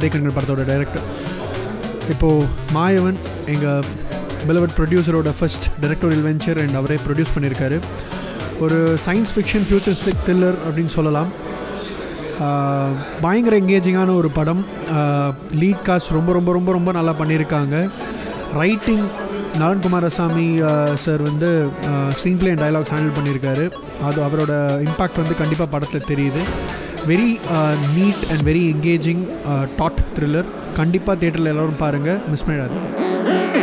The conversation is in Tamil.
அதே கண்கள் படத்தோட டைரக்டர் இப்போது மாயவன் எங்கள் பெலவட் ப்ரொடியூசரோட ஃபர்ஸ்ட் டைரக்டோரியல் வெஞ்சர் அண்ட் அவரே ப்ரொடியூஸ் பண்ணியிருக்காரு ஒரு சயின்ஸ் ஃபிக்ஷன் ஃபியூச்சரிஸ்டிக் த்ரில்லர் அப்படின்னு சொல்லலாம் ஆஹ் பயங்கர எங்கேஜிங்கான ஒரு படம் லீட் காஸ்ட் ரொம்ப ரொம்ப ரொம்ப ரொம்ப நல்லா பண்ணியிருக்காங்க ரைட்டிங் நலன் குமாரசாமி சார் வந்து screen play and dialogues handle பண்ணியிருக்காரு அது அவரோட இம்பாக்ட் வந்து கண்டிப்பாக படத்தில் தெரியுது very neat and very engaging that thriller கண்டிப்பாக தேட்டரில் எல்லோரும் பாருங்கள் மிஸ் பண்ணிடாது